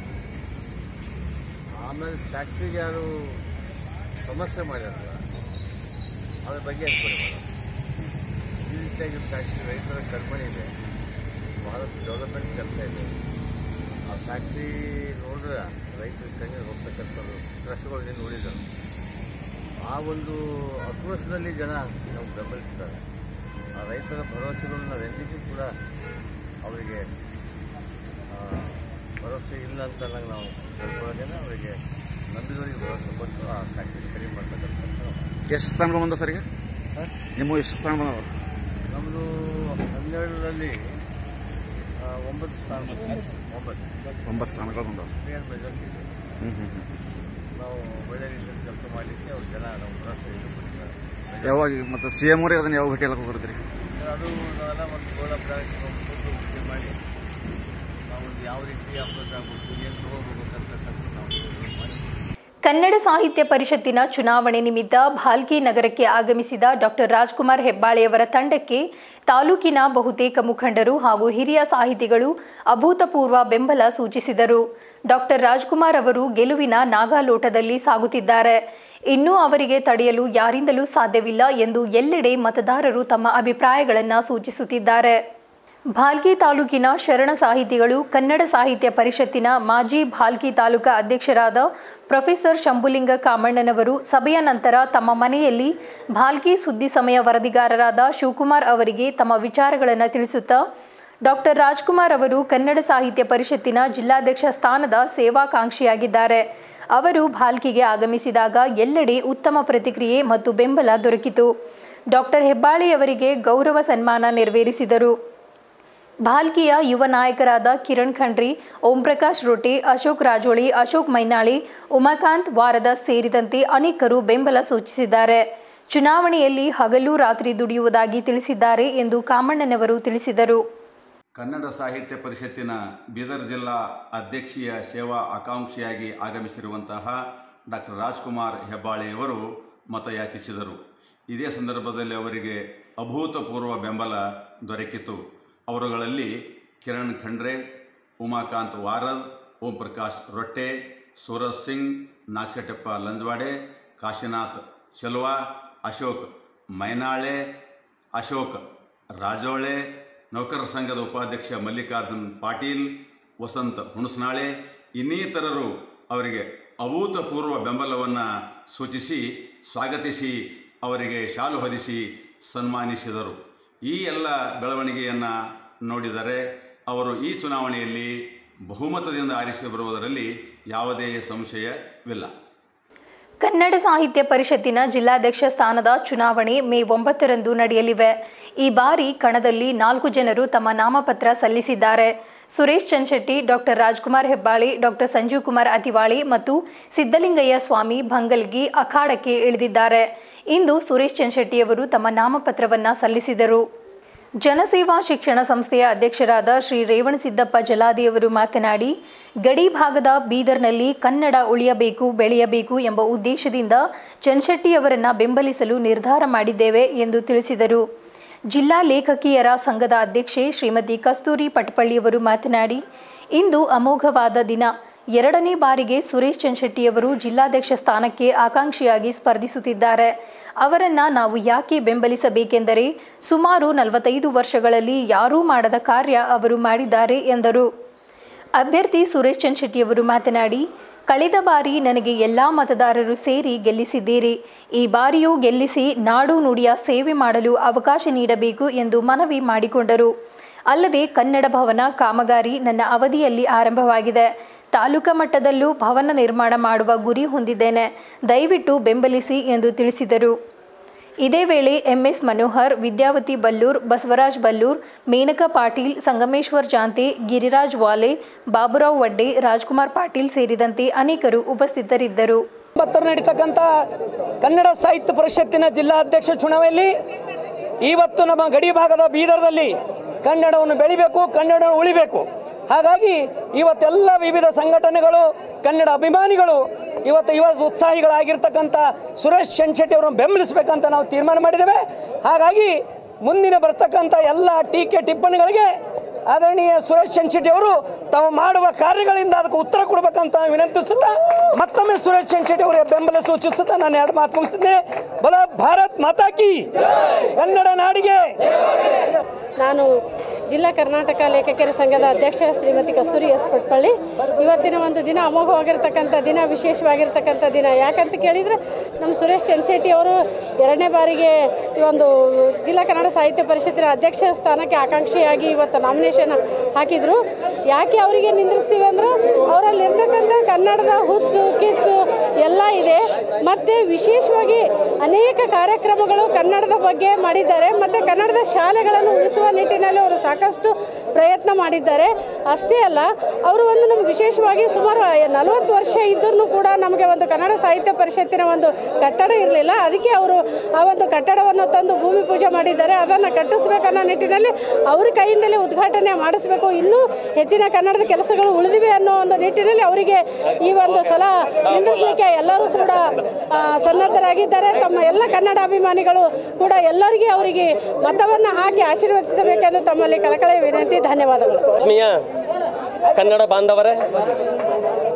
S6: ಆಮೇಲೆ ಫ್ಯಾಕ್ಟ್ರಿಗೆ ಯಾರು ಸಮಸ್ಯೆ ಮಾಡ್ಯಾರಲ್ಲ ಅದ್ರ ಬಗ್ಗೆ ಅನ್ಕೊಳ್ಳಿ ಮಾಡೋದು ಈ ರೀತಿಯಾಗಿ ಫ್ಯಾಕ್ಟ್ರಿ ರೈತರ ಕಡಿಮೆ ಇದೆ ಬಹಳಷ್ಟು ಡೆವಲಪ್ಮೆಂಟ್ ಕೆಲಸ ಇದೆ ಆ ಫ್ಯಾಕ್ಟ್ರಿ ನೋಡಿದ್ರೆ ರೈತರ ಕಣ್ಣು ಹೋಗ್ತಕ್ಕಂಥದ್ದು ತ್ರಸ್ಗಳು ನೋಡಿದರು ಆ ಒಂದು ಆಕ್ರೋಶದಲ್ಲಿ ಜನ ನಾವು ಬೆಂಬಲಿಸ್ತಾರೆ ಆ ರೈತರ ಭರವಸೆಗಳು ನಾವು ಎಂದಿಗೂ ಕೂಡ ಅವರಿಗೆ ಆ, ಭರವಸೆ ಇಲ್ಲ ಅಂತ ಅನ್ನಂಗೆ ನಾವು ಹೇಳ್ಕೊಳ್ಳೋದೇನೆ ಅವರಿಗೆ ನಂಬಿದವರಿಗೆ ಭರವಸೆ ಕೊಟ್ಟು ಆ ಫ್ಯಾಕ್ಟ್ರಿ ಕಡಿಮೆ ಮಾಡ್ತಕ್ಕಂಥದ್ದು
S7: ಎಷ್ಟು ಸ್ಥಾನಗಳು ಬಂದ ಸರ್ ಈಗ ನಿಮ್ಮ ಎಷ್ಟು ಸ್ಥಾನ ಬಂದವ
S6: ನಮ್ಮದು ಹನ್ನೆರಡರಲ್ಲಿ ಆ, ಒಂಬತ್ತು ಸ್ಥಾನ ಒಂಬತ್ತು
S7: ಒಂಬತ್ತು ಸ್ಥಾನಗಳು ಬಂದವ
S6: ಕ್ಲಿಯರ್ ಮೆಜಾರಿಟಿ ಇದೆ
S7: ಹ್ಞೂ ಹ್ಞೂ ಹ್ಞೂ
S6: ನಾವು ಒಳ್ಳೆ ರೀತಿಯಲ್ಲಿ ಕೆಲಸ ಮಾಡಲಿಕ್ಕೆ ಅವ್ರು ಜನ ನಾವು ಭರವಸೆ ಇದು ಕೊಟ್ಟಿದ್ದಾರೆ
S7: ಯಾವಾಗ ಮತ್ತು ಸಿ ಎಮ್ ಅವ್ರಿಗೆ ಅದನ್ನು ಯಾವಾಗ ಭೇಟಿ ಎಲ್ಲ ಹೋಗಿದ್ರಿ
S6: ಅದು ನಾವೆಲ್ಲ ಒಂದು ಗೋಳ ಬ್ರಾಂಚ್ ಹೋಗ್ಬಿಟ್ಟು ಇದು ಮಾಡಿ ನಾವು ಒಂದು ಯಾವ ರೀತಿ ಅಪ್ರೋಚ್ ಆಗ್ಬೇಕು ಏನು ತೊಗೋಬೇಕು ಅಂತಕ್ಕಂಥ ನಾವು ಇದು ಮಾಡಿ
S1: ಕನ್ನಡ ಸಾಹಿತ್ಯ ಪರಿಷತ್ತಿನ ಚುನಾವಣೆ ನಿಮಿತ್ತ ಭಾಲ್ಕಿ ನಗರಕ್ಕೆ ಆಗಮಿಸಿದ ಡಾಕ್ಟರ್ ರಾಜ್ಕುಮಾರ್ ಹೆಬ್ಬಾಳೆಯವರ ತಂಡಕ್ಕೆ ತಾಲೂಕಿನ ಬಹುತೇಕ ಮುಖಂಡರು ಹಾಗೂ ಹಿರಿಯ ಸಾಹಿತಿಗಳು ಅಭೂತಪೂರ್ವ ಬೆಂಬಲ ಸೂಚಿಸಿದರು ಡಾಕ್ಟರ್ ರಾಜ್ಕುಮಾರ್ ಅವರು ಗೆಲುವಿನ ನಾಗಾಲೋಟದಲ್ಲಿ ಸಾಗುತ್ತಿದ್ದಾರೆ ಇನ್ನೂ ಅವರಿಗೆ ತಡೆಯಲು ಯಾರಿಂದಲೂ ಸಾಧ್ಯವಿಲ್ಲ ಎಂದು ಎಲ್ಲೆಡೆ ಮತದಾರರು ತಮ್ಮ ಅಭಿಪ್ರಾಯಗಳನ್ನು ಸೂಚಿಸುತ್ತಿದ್ದಾರೆ ಭಾಲ್ಕಿ ತಾಲೂಕಿನ ಶರಣ ಸಾಹಿತಿಗಳು ಕನ್ನಡ ಸಾಹಿತ್ಯ ಪರಿಷತ್ತಿನ ಮಾಜಿ ಭಾಲ್ಕಿ ತಾಲೂಕಾ ಅಧ್ಯಕ್ಷರಾದ ಪ್ರೊಫೆಸರ್ ಶಂಭುಲಿಂಗ ಕಾಮಣ್ಣನವರು ಸಭೆಯ ನಂತರ ತಮ್ಮ ಮನೆಯಲ್ಲಿ ಭಾಲ್ಕಿ ಸುದ್ದಿ ಸಮಯ ವರದಿಗಾರರಾದ ಶಿವಕುಮಾರ್ ಅವರಿಗೆ ತಮ್ಮ ವಿಚಾರಗಳನ್ನು ತಿಳಿಸುತ್ತಾ ಡಾಕ್ಟರ್ ರಾಜ್ಕುಮಾರ್ ಅವರು ಕನ್ನಡ ಸಾಹಿತ್ಯ ಪರಿಷತ್ತಿನ ಜಿಲ್ಲಾಧ್ಯಕ್ಷ ಸ್ಥಾನದ ಸೇವಾಕಾಂಕ್ಷಿಯಾಗಿದ್ದಾರೆ ಅವರು ಭಾಲ್ಕಿಗೆ ಆಗಮಿಸಿದಾಗ ಎಲ್ಲೆಡೆ ಉತ್ತಮ ಪ್ರತಿಕ್ರಿಯೆ ಮತ್ತು ಬೆಂಬಲ ದೊರಕಿತು ಡಾಕ್ಟರ್ ಹೆಬ್ಬಾಳಿಯವರಿಗೆ ಗೌರವ ಸನ್ಮಾನ ನೆರವೇರಿಸಿದರು ಭಾಲ್ಕಿಯ ಯುವ ನಾಯಕರಾದ ಕಿರಣ್ ಖಂಡ್ರಿ ಓಂಪ್ರಕಾಶ್ ರೊಟೆ ಅಶೋಕ್ ರಾಜೋಳಿ ಅಶೋಕ್ ಮೈನಾಳಿ ಉಮಾಕಾಂತ್ ವಾರದ ಸೇರಿದಂತೆ ಅನೇಕರು ಬೆಂಬಲ ಸೂಚಿಸಿದ್ದಾರೆ ಚುನಾವಣೆಯಲ್ಲಿ ಹಗಲು ರಾತ್ರಿ ದುಡಿಯುವುದಾಗಿ ತಿಳಿಸಿದ್ದಾರೆ ಎಂದು ಕಾಮಣ್ಣನವರು ತಿಳಿಸಿದರು
S4: ಕನ್ನಡ ಸಾಹಿತ್ಯ ಪರಿಷತ್ತಿನ ಬೀದರ್ ಜಿಲ್ಲಾ ಅಧ್ಯಕ್ಷೀಯ ಸೇವಾ ಆಕಾಂಕ್ಷಿಯಾಗಿ ಆಗಮಿಸಿರುವಂತಹ ಡಾಕ್ಟರ್ ರಾಜ್ಕುಮಾರ್ ಹೆಬ್ಬಾಳೆಯವರು ಮತಯಾಚಿಸಿದರು ಇದೇ ಸಂದರ್ಭದಲ್ಲಿ ಅವರಿಗೆ ಅಭೂತಪೂರ್ವ ಬೆಂಬಲ ದೊರಕಿತು ಅವರುಗಳಲ್ಲಿ ಕಿರಣ್ ಖಂಡ್ರೆ ಉಮಾಕಾಂತ್ ವಾರದ್ ಓಂ ಪ್ರಕಾಶ್ ರೊಟ್ಟೆ ಸೂರಜ್ ಸಿಂಗ್ ನಾಗಸೆಟ್ಟಪ್ಪ ಲಂಜವಾಡೆ ಕಾಶಿನಾಥ್ ಚಲುವಾ ಅಶೋಕ್ ಮೈನಾಳೆ ಅಶೋಕ್ ರಾಜೋಳೆ ನೌಕರರ ಸಂಘದ ಉಪಾಧ್ಯಕ್ಷ ಮಲ್ಲಿಕಾರ್ಜುನ್ ಪಾಟೀಲ್ ವಸಂತ್ ಹುಣಸನಾಳೆ ಇನ್ನಿತರರು ಅವರಿಗೆ ಅಭೂತಪೂರ್ವ ಬೆಂಬಲವನ್ನು ಸೂಚಿಸಿ ಸ್ವಾಗತಿಸಿ ಅವರಿಗೆ ಶಾಲು ಹೊದಿಸಿ ಸನ್ಮಾನಿಸಿದರು ಈ ಎಲ್ಲ ಬೆಳವಣಿಗೆಯನ್ನು ನೋಡಿದರೆ ಅವರು ಈ ಚುನಾವಣೆಯಲ್ಲಿ ಬಹುಮತದಿಂದ ಆರಿಸಿ ಬರುವುದರಲ್ಲಿ ಯಾವುದೇ ಸಂಶಯವಿಲ್ಲ
S1: ಕನ್ನಡ ಸಾಹಿತ್ಯ ಪರಿಷತ್ತಿನ ಜಿಲ್ಲಾಧ್ಯಕ್ಷ ಸ್ಥಾನದ ಚುನಾವಣೆ ಮೇ ಒಂಬತ್ತರಂದು ನಡೆಯಲಿವೆ ಈ ಬಾರಿ ಕಣದಲ್ಲಿ ನಾಲ್ಕು ಜನರು ತಮ್ಮ ನಾಮಪತ್ರ ಸಲ್ಲಿಸಿದ್ದಾರೆ ಸುರೇಶ್ ಚನ್ಶೆಟ್ಟಿ ಡಾಕ್ಟರ್ ರಾಜ್ಕುಮಾರ್ ಹೆಬ್ಬಾಳಿ ಡಾಕ್ಟರ್ ಸಂಜೀವ್ ಕುಮಾರ್ ಅತಿವಾಳಿ ಮತ್ತು ಸಿದ್ದಲಿಂಗಯ್ಯ ಸ್ವಾಮಿ ಭಂಗಲ್ಗಿ ಅಖಾಡಕ್ಕೆ ಇಳಿದಿದ್ದಾರೆ ಇಂದು ಸುರೇಶ್ ಚನ್ಶೆಟ್ಟಿಯವರು ತಮ್ಮ ನಾಮಪತ್ರವನ್ನು ಸಲ್ಲಿಸಿದರು ಜನಸೇವಾ ಶಿಕ್ಷಣ ಸಂಸ್ಥೆಯ ಅಧ್ಯಕ್ಷರಾದ ಶ್ರೀ ರೇವಣಸಿದ್ದಪ್ಪ ಜಲಾದಿಯವರು ಮಾತನಾಡಿ ಗಡಿ ಭಾಗದ ಬೀದರ್ನಲ್ಲಿ ಕನ್ನಡ ಉಳಿಯಬೇಕು ಬೆಳೆಯಬೇಕು ಎಂಬ ಉದ್ದೇಶದಿಂದ ಚನ್ಶೆಟ್ಟಿಯವರನ್ನ ಬೆಂಬಲಿಸಲು ನಿರ್ಧಾರ ಮಾಡಿದ್ದೇವೆ ಎಂದು ತಿಳಿಸಿದರು ಜಿಲ್ಲಾ ಲೇಖಕಿಯರ ಸಂಘದ ಅಧ್ಯಕ್ಷೆ ಶ್ರೀಮತಿ ಕಸ್ತೂರಿ ಪಟ್ಪಳ್ಳಿಯವರು ಮಾತನಾಡಿ ಇಂದು ಅಮೋಘವಾದ ದಿನ ಎರಡನೇ ಬಾರಿಗೆ ಸುರೇಶ್ ಚನ್ಶೆಟ್ಟಿಯವರು ಜಿಲ್ಲಾಧ್ಯಕ್ಷ ಸ್ಥಾನಕ್ಕೆ ಆಕಾಂಕ್ಷಿಯಾಗಿ ಸ್ಪರ್ಧಿಸುತ್ತಿದ್ದಾರೆ ಅವರನ್ನ ನಾವು ಯಾಕೆ ಬೆಂಬಲಿಸಬೇಕೆಂದರೆ ಸುಮಾರು ನಲವತ್ತೈದು ವರ್ಷಗಳಲ್ಲಿ ಯಾರೂ ಮಾಡದ ಕಾರ್ಯ ಅವರು ಮಾಡಿದ್ದಾರೆ ಎಂದರು ಅಭ್ಯರ್ಥಿ ಸುರೇಶ್ ಚನ್ಶೆಟ್ಟಿಯವರು ಮಾತನಾಡಿ ಕಳೆದ ಬಾರಿ ನನಗೆ ಎಲ್ಲ ಮತದಾರರು ಸೇರಿ ಗೆಲ್ಲಿಸಿದ್ದೀರಿ ಈ ಬಾರಿಯೂ ಗೆಲ್ಲಿಸಿ ನಾಡು ನುಡಿಯ ಸೇವೆ ಮಾಡಲು ಅವಕಾಶ ನೀಡಬೇಕು ಎಂದು ಮನವಿ ಮಾಡಿಕೊಂಡರು ಅಲ್ಲದೆ ಕನ್ನಡ ಭವನ ಕಾಮಗಾರಿ ನನ್ನ ಅವಧಿಯಲ್ಲಿ ಆರಂಭವಾಗಿದೆ ತಾಲೂಕಾ ಮಟ್ಟದಲ್ಲೂ ಭವನ ನಿರ್ಮಾಣ ಮಾಡುವ ಗುರಿ ಹೊಂದಿದ್ದೇನೆ ದಯವಿಟ್ಟು ಬೆಂಬಲಿಸಿ ಎಂದು ತಿಳಿಸಿದರು ಇದೇ ವೇಳೆ ಎಂಎಸ್ ಮನೋಹರ್ ವಿದ್ಯಾವತಿ ಬಲ್ಲೂರ್ ಬಸವರಾಜ್ ಬಲ್ಲೂರ್ ಮೇನಕಾ ಪಾಟೀಲ್ ಸಂಗಮೇಶ್ವರ್ ಜಾಂತೆ ಗಿರಿರಾಜ್ ವಾಲೆ ಬಾಬುರಾವ್ ವಡ್ಡೆ ರಾಜ್ಕುಮಾರ್ ಪಾಟೀಲ್ ಸೇರಿದಂತೆ ಅನೇಕರು ಉಪಸ್ಥಿತರಿದ್ದರು
S8: ಒಂಬತ್ತರ ನಡೀತಕ್ಕಂಥ ಕನ್ನಡ ಸಾಹಿತ್ಯ ಪರಿಷತ್ತಿನ ಜಿಲ್ಲಾಧ್ಯಕ್ಷ ಚುನಾವಣೆಯಲ್ಲಿ ಇವತ್ತು ನಮ್ಮ ಗಡಿ ಭಾಗದ ಬೀದರ್ದಲ್ಲಿ ಕನ್ನಡವನ್ನು ಬೆಳಿಬೇಕು ಕನ್ನಡ ಉಳಿಬೇಕು ಹಾಗಾಗಿ ಇವತ್ತೆಲ್ಲ ವಿವಿಧ ಸಂಘಟನೆಗಳು ಕನ್ನಡ ಅಭಿಮಾನಿಗಳು ಇವತ್ತು ಯುವ ಉತ್ಸಾಹಿಗಳಾಗಿರ್ತಕ್ಕಂಥ ಸುರೇಶ್ ಶೆಣಶೆಟ್ಟಿ ಅವರನ್ನು ಬೆಂಬಲಿಸಬೇಕಂತ ನಾವು ತೀರ್ಮಾನ ಮಾಡಿದ್ದೇವೆ ಹಾಗಾಗಿ ಮುಂದಿನ ಬರ್ತಕ್ಕಂಥ ಎಲ್ಲ ಟೀಕೆ ಟಿಪ್ಪಣಿಗಳಿಗೆ ಆದರಣೀಯ ಸುರೇಶ್ ಶೆಣಶೆಟ್ಟಿ ಅವರು ತಾವು ಮಾಡುವ ಕಾರ್ಯಗಳಿಂದ ಅದಕ್ಕೆ ಉತ್ತರ ಕೊಡಬೇಕಂತ ವಿನಂತಿಸುತ್ತಾ ಮತ್ತೊಮ್ಮೆ ಸುರೇಶ್ ಶೆಣಶೆಟ್ಟಿ ಅವರಿಗೆ ಬೆಂಬಲ ಸೂಚಿಸುತ್ತಾ ನಾನು ಎರಡು ಮಾತು ಮುಗಿಸ್ತಿದ್ದೇನೆ ಬಲ ಭಾರತ್ ಮಾತಾ ಕಿ ಕನ್ನಡ ನಾಡಿಗೆ
S9: ನಾನು ಜಿಲ್ಲಾ ಕರ್ನಾಟಕ ಲೇಖಕರ ಸಂಘದ ಅಧ್ಯಕ್ಷ ಶ್ರೀಮತಿ ಕಸ್ತೂರಿ ಎಸ್ ಪಟ್ಪಳ್ಳಿ ಇವತ್ತಿನ ಒಂದು ದಿನ ಅಮೋಘವಾಗಿರ್ತಕ್ಕಂಥ ದಿನ ವಿಶೇಷವಾಗಿರ್ತಕ್ಕಂಥ ದಿನ ಯಾಕಂತ ಕೇಳಿದರೆ ನಮ್ಮ ಸುರೇಶ್ ಚನ್ಶೆಟ್ಟಿ ಅವರು ಎರಡನೇ ಬಾರಿಗೆ ಈ ಒಂದು ಜಿಲ್ಲಾ ಕನ್ನಡ ಸಾಹಿತ್ಯ ಪರಿಷತ್ತಿನ ಅಧ್ಯಕ್ಷ ಸ್ಥಾನಕ್ಕೆ ಆಕಾಂಕ್ಷಿಯಾಗಿ ಇವತ್ತು ನಾಮಿನೇಷನ್ ಹಾಕಿದರು ಯಾಕೆ ಅವರಿಗೆ ನಿಂದಿರಿಸ್ತೀವಿ ಅಂದ್ರೆ ಅವರಲ್ಲಿ ಇರ್ತಕ್ಕಂಥ ಕನ್ನಡದ ಹುಚ್ಚು ಕಿಚ್ಚು ಎಲ್ಲ ಇದೆ ಮತ್ತು ವಿಶೇಷವಾಗಿ ಅನೇಕ ಕಾರ್ಯಕ್ರಮಗಳು ಕನ್ನಡದ ಬಗ್ಗೆ ಮಾಡಿದ್ದಾರೆ ಮತ್ತು ಕನ್ನಡದ ಶಾಲೆಗಳನ್ನು ಉಳಿಸುವ ನಿಟ್ಟಿನಲ್ಲಿ ಅವರು ಸಾಕಷ್ಟು ಪ್ರಯತ್ನ ಮಾಡಿದ್ದಾರೆ ಅಷ್ಟೇ ಅಲ್ಲ ಅವರು ಒಂದು ನಮ್ಗೆ ವಿಶೇಷವಾಗಿ ಸುಮಾರು ನಲವತ್ತು ವರ್ಷ ಇದ್ದರೂ ಕೂಡ ನಮಗೆ ಒಂದು ಕನ್ನಡ ಸಾಹಿತ್ಯ ಪರಿಷತ್ತಿನ ಒಂದು ಕಟ್ಟಡ ಇರಲಿಲ್ಲ ಅದಕ್ಕೆ ಅವರು ಆ ಒಂದು ಕಟ್ಟಡವನ್ನು ತಂದು ಭೂಮಿ ಪೂಜೆ ಮಾಡಿದ್ದಾರೆ ಅದನ್ನು ಕಟ್ಟಿಸ್ಬೇಕನ್ನೋ ನಿಟ್ಟಿನಲ್ಲಿ ಅವ್ರ ಕೈಯಿಂದಲೇ ಉದ್ಘಾಟನೆ ಮಾಡಿಸ್ಬೇಕು ಇನ್ನೂ ಹೆಚ್ಚಿನ ಕನ್ನಡದ ಕೆಲಸಗಳು ಉಳಿದಿವೆ ಅನ್ನೋ ಒಂದು ನಿಟ್ಟಿನಲ್ಲಿ ಅವರಿಗೆ ಈ ಒಂದು ಸಲ ನಿಂದಿಸಲಿಕ್ಕೆ ಎಲ್ಲರೂ ಕೂಡ ಆ, ಸನ್ನದ್ಧರಾಗಿದ್ದಾರೆ ತಮ್ಮ ಎಲ್ಲ ಕನ್ನಡ ಅಭಿಮಾನಿಗಳು ಕೂಡ ಎಲ್ಲರಿಗೆ ಅವರಿಗೆ ಮತವನ್ನು ಹಾಕಿ ಆಶೀರ್ವದಿಸಬೇಕೆಂದು ತಮ್ಮಲ್ಲಿ ಕಳಕಳಿ ವಿನಂತಿ ಧನ್ಯವಾದಗಳು
S10: ಆತ್ಮೀಯ ಕನ್ನಡ ಬಾಂಧವರೇ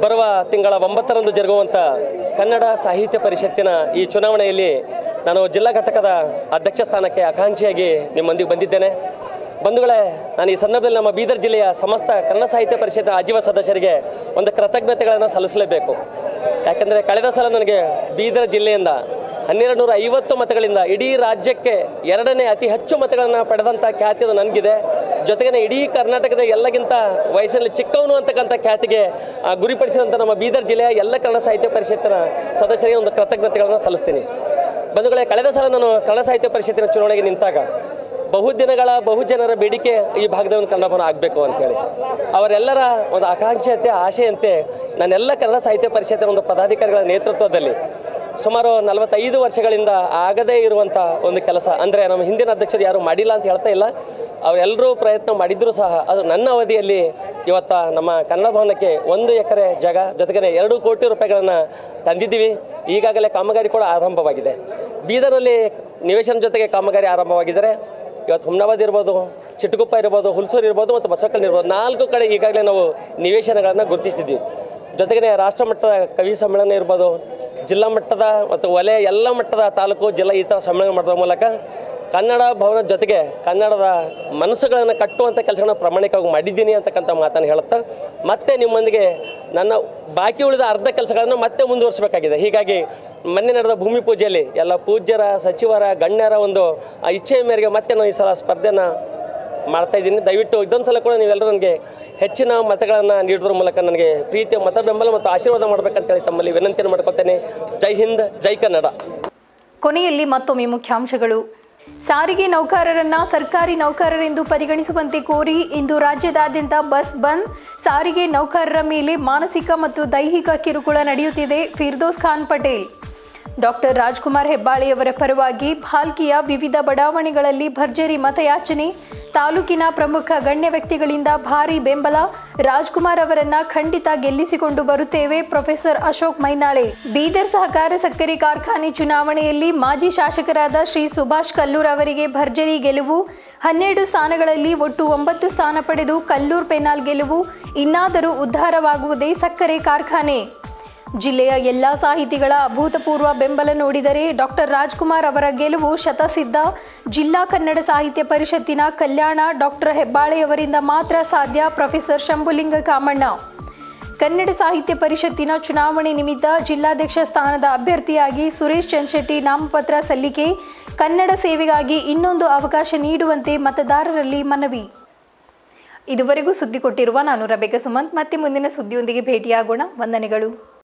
S10: ಬರುವ ತಿಂಗಳ ಒಂಬತ್ತರಂದು ಜರುಗುವಂಥ ಕನ್ನಡ ಸಾಹಿತ್ಯ ಪರಿಷತ್ತಿನ ಈ ಚುನಾವಣೆಯಲ್ಲಿ ನಾನು ಜಿಲ್ಲಾ ಘಟಕದ ಅಧ್ಯಕ್ಷ ಸ್ಥಾನಕ್ಕೆ ಆಕಾಂಕ್ಷಿಯಾಗಿ ನಿಮ್ಮೊಂದಿಗೆ ಬಂದಿದ್ದೇನೆ ಬಂಧುಗಳೇ ನಾನು ಈ ಸಂದರ್ಭದಲ್ಲಿ ನಮ್ಮ ಬೀದರ್ ಜಿಲ್ಲೆಯ ಸಮಸ್ತ ಕನ್ನಡ ಸಾಹಿತ್ಯ ಪರಿಷತ್ ಆಜೀವ ಸದಸ್ಯರಿಗೆ ಒಂದು ಕೃತಜ್ಞತೆಗಳನ್ನು ಸಲ್ಲಿಸಲೇಬೇಕು ಯಾಕೆಂದರೆ ಕಳೆದ ಸಲ ನನಗೆ ಬೀದರ್ ಜಿಲ್ಲೆಯಿಂದ ಹನ್ನೆರಡು ನೂರ ಐವತ್ತು ಮತಗಳಿಂದ ಇಡೀ ರಾಜ್ಯಕ್ಕೆ ಎರಡನೇ ಅತಿ ಹೆಚ್ಚು ಮತಗಳನ್ನು ಪಡೆದಂಥ ಖ್ಯಾತಿ ಅದು ನನಗಿದೆ ಜೊತೆಗೆ ಇಡೀ ಕರ್ನಾಟಕದ ಎಲ್ಲಗಿಂತ ವಯಸ್ಸಿನಲ್ಲಿ ಚಿಕ್ಕವನು ಅಂತಕ್ಕಂಥ ಖ್ಯಾತಿಗೆ ಆ, ಗುರಿಪಡಿಸಿದಂಥ ನಮ್ಮ ಬೀದರ್ ಜಿಲ್ಲೆಯ ಎಲ್ಲ ಕನ್ನಡ ಸಾಹಿತ್ಯ ಪರಿಷತ್ತಿನ ಸದಸ್ಯರಿಗೆ ಒಂದು ಕೃತಜ್ಞತೆಗಳನ್ನು ಸಲ್ಲಿಸ್ತೀನಿ ಬಂಧುಗಳೇ ಕಳೆದ ಸಲ ನಾನು ಕನ್ನಡ ಸಾಹಿತ್ಯ ಪರಿಷತ್ತಿನ ಚುನಾವಣೆಗೆ ನಿಂತಾಗ ಬಹುದಿನಗಳ ಬಹುಜನರ ಬೇಡಿಕೆ ಈ ಭಾಗದ ಒಂದು ಕನ್ನಡ ಭವನ ಆಗಬೇಕು ಅಂತೇಳಿ ಅವರೆಲ್ಲರ ಒಂದು ಆಕಾಂಕ್ಷೆಯಂತೆ ಆಶೆಯಂತೆ ನನ್ನೆಲ್ಲ ಕನ್ನಡ ಸಾಹಿತ್ಯ ಪರಿಷತ್ತಿನ ಒಂದು ಪದಾಧಿಕಾರಿಗಳ ನೇತೃತ್ವದಲ್ಲಿ ಸುಮಾರು ನಲವತ್ತೈದು ವರ್ಷಗಳಿಂದ ಆಗದೇ ಇರುವಂಥ ಒಂದು ಕೆಲಸ ಅಂದರೆ ನಮ್ಮ ಹಿಂದಿನ ಅಧ್ಯಕ್ಷರು ಯಾರು ಮಾಡಿಲ್ಲ ಅಂತ ಹೇಳ್ತಾ ಇಲ್ಲ ಅವರೆಲ್ಲರೂ ಪ್ರಯತ್ನ ಮಾಡಿದ್ರೂ ಸಹ ಅದು ನನ್ನ ಅವಧಿಯಲ್ಲಿ ಇವತ್ತು ನಮ್ಮ ಕನ್ನಡ ಭವನಕ್ಕೆ ಒಂದು ಎಕರೆ ಜಾಗ ಜೊತೆಗೆ ಎರಡು ಕೋಟಿ ರೂಪಾಯಿಗಳನ್ನು ತಂದಿದ್ದೀವಿ ಈಗಾಗಲೇ ಕಾಮಗಾರಿ ಕೂಡ ಆರಂಭವಾಗಿದೆ ಬೀದರ್ನಲ್ಲಿ ನಿವೇಶನ ಜೊತೆಗೆ ಕಾಮಗಾರಿ ಆರಂಭವಾಗಿದ್ದರೆ ಇವತ್ತು ಹುಮ್ನಾಬಾದ್ ಇರ್ಬೋದು ಚಿಟ್ಟಗುಪ್ಪ ಇರ್ಬೋದು ಹುಲ್ಸೂರು ಇರ್ಬೋದು ಮತ್ತು ಬಸವಕಲ್ ಇರ್ಬೋದು ನಾಲ್ಕು ಕಡೆ ಈಗಾಗಲೇ ನಾವು ನಿವೇಶನಗಳನ್ನು ಗುರುತಿಸ್ತಿದ್ವಿ ಜೊತೆಗೆ ರಾಷ್ಟ್ರ ಮಟ್ಟದ ಕವಿ ಸಮ್ಮೇಳನ ಇರ್ಬೋದು ಜಿಲ್ಲಾ ಮಟ್ಟದ ಮತ್ತು ವಲಯ ಎಲ್ಲ ಮಟ್ಟದ ತಾಲೂಕು ಜಿಲ್ಲಾ ಈ ಥರ ಸಮ್ಮೇಳನ ಮಾಡೋದ್ರ ಮೂಲಕ ಕನ್ನಡ ಭವನದ ಜೊತೆಗೆ ಕನ್ನಡದ ಮನಸ್ಸುಗಳನ್ನು ಕಟ್ಟುವಂಥ ಕೆಲಸಗಳನ್ನ ಪ್ರಾಮಾಣಿಕವಾಗಿ ಮಾಡಿದ್ದೀನಿ ಅಂತಕ್ಕಂಥ ಮಾತನ್ನು ಹೇಳುತ್ತಾ ಮತ್ತೆ ನಿಮ್ಮೊಂದಿಗೆ ನನ್ನ ಬಾಕಿ ಉಳಿದ ಅರ್ಧ ಕೆಲಸಗಳನ್ನು ಮತ್ತೆ ಮುಂದುವರಿಸಬೇಕಾಗಿದೆ ಹೀಗಾಗಿ ಮೊನ್ನೆ ನಡೆದ ಭೂಮಿ ಪೂಜೆಯಲ್ಲಿ ಎಲ್ಲ ಪೂಜ್ಯರ ಸಚಿವರ ಗಣ್ಯರ ಒಂದು ಆ ಇಚ್ಛೆಯ ಮೇರೆಗೆ ಮತ್ತೆ ನಾನು ಈ ಸಲ ಸ್ಪರ್ಧೆನ ಮಾಡ್ತಾ ಇದ್ದೀನಿ ದಯವಿಟ್ಟು ಇದೊಂದು ಸಲ ಕೂಡ ನೀವೆಲ್ಲರೂ ನನಗೆ ಹೆಚ್ಚಿನ ಮತಗಳನ್ನು ನೀಡೋದ್ರ ಮೂಲಕ ನನಗೆ ಪ್ರೀತಿಯ ಮತ ಬೆಂಬಲ ಮತ್ತು ಆಶೀರ್ವಾದ ಮಾಡಬೇಕಂತೇಳಿ ತಮ್ಮಲ್ಲಿ ವಿನಂತಿಯನ್ನು ಮಾಡ್ಕೊತೇನೆ ಜೈ ಹಿಂದ್ ಜೈ ಕನ್ನಡ
S1: ಕೊನೆಯಲ್ಲಿ ಮತ್ತೊಮ್ಮೆ ಮುಖ್ಯಾಂಶಗಳು ಸಾರಿಗೆ ನೌಕರರನ್ನ ಸರ್ಕಾರಿ ನೌಕರರೆಂದು ಪರಿಗಣಿಸುವಂತೆ ಕೋರಿ ಇಂದು ರಾಜ್ಯದಾದ್ಯಂತ ಬಸ್ ಬಂದ್ ಸಾರಿಗೆ ನೌಕರರ ಮೇಲೆ ಮಾನಸಿಕ ಮತ್ತು ದೈಹಿಕ ಕಿರುಕುಳ ನಡೆಯುತ್ತಿದೆ ಫಿರ್ದೋಸ್ ಖಾನ್ ಪಟೇಲ್ ಡಾಕ್ಟರ್ ರಾಜ್ಕುಮಾರ್ ಹೆಬ್ಬಾಳೆಯವರ ಪರವಾಗಿ ಭಾಲ್ಕಿಯ ವಿವಿಧ ಬಡಾವಣೆಗಳಲ್ಲಿ ಭರ್ಜರಿ ಮತಯಾಚನೆ ತಾಲೂಕಿನ ಪ್ರಮುಖ ಗಣ್ಯ ವ್ಯಕ್ತಿಗಳಿಂದ ಭಾರಿ ಬೆಂಬಲ ರಾಜ್ಕುಮಾರ್ ಅವರನ್ನ ಖಂಡಿತ ಗೆಲ್ಲಿಸಿಕೊಂಡು ಬರುತ್ತೇವೆ ಪ್ರೊಫೆಸರ್ ಅಶೋಕ್ ಮೈನಾಳೆ ಬೀದರ್ ಸಹಕಾರ ಸಕ್ಕರೆ ಕಾರ್ಖಾನೆ ಚುನಾವಣೆಯಲ್ಲಿ ಮಾಜಿ ಶಾಸಕರಾದ ಶ್ರೀ ಸುಭಾಷ್ ಕಲ್ಲೂರ್ ಅವರಿಗೆ ಭರ್ಜರಿ ಗೆಲುವು ಹನ್ನೆರಡು ಸ್ಥಾನಗಳಲ್ಲಿ ಒಟ್ಟು ಒಂಬತ್ತು ಸ್ಥಾನ ಪಡೆದು ಕಲ್ಲೂರ್ ಪೆನಾಲ್ ಗೆಲುವು ಇನ್ನಾದರೂ ಉದ್ಧಾರವಾಗುವುದೇ ಸಕ್ಕರೆ ಕಾರ್ಖಾನೆ ಜಿಲ್ಲೆಯ ಎಲ್ಲ ಸಾಹಿತಿಗಳ ಅಭೂತಪೂರ್ವ ಬೆಂಬಲ ನೋಡಿದರೆ ಡಾಕ್ಟರ್ ರಾಜ್ಕುಮಾರ್ ಅವರ ಗೆಲುವು ಶತಸಿದ್ಧ ಜಿಲ್ಲಾ ಕನ್ನಡ ಸಾಹಿತ್ಯ ಪರಿಷತ್ತಿನ ಕಲ್ಯಾಣ ಡಾಕ್ಟರ್ ಹೆಬ್ಬಾಳೆಯವರಿಂದ ಮಾತ್ರ ಸಾಧ್ಯ ಪ್ರೊಫೆಸರ್ ಶಂಭುಲಿಂಗ ಕಾಮಣ್ಣ ಕನ್ನಡ ಸಾಹಿತ್ಯ ಪರಿಷತ್ತಿನ ಚುನಾವಣೆ ನಿಮಿತ್ತ ಜಿಲ್ಲಾಧ್ಯಕ್ಷ ಸ್ಥಾನದ ಅಭ್ಯರ್ಥಿಯಾಗಿ ಸುರೇಶ್ ಚಂದ್ಶೆಟ್ಟಿ ನಾಮಪತ್ರ ಸಲ್ಲಿಕೆ ಕನ್ನಡ ಸೇವೆಗಾಗಿ ಇನ್ನೊಂದು ಅವಕಾಶ ನೀಡುವಂತೆ ಮತದಾರರಲ್ಲಿ ಮನವಿ ಇದುವರೆಗೂ ಸುದ್ದಿ ಕೊಟ್ಟಿರುವ ನಾನು ರಬೇಕ ಸುಮಂತ್ ಮತ್ತೆ ಮುಂದಿನ ಸುದ್ದಿಯೊಂದಿಗೆ ಭೇಟಿಯಾಗೋಣ ವಂದನೆಗಳು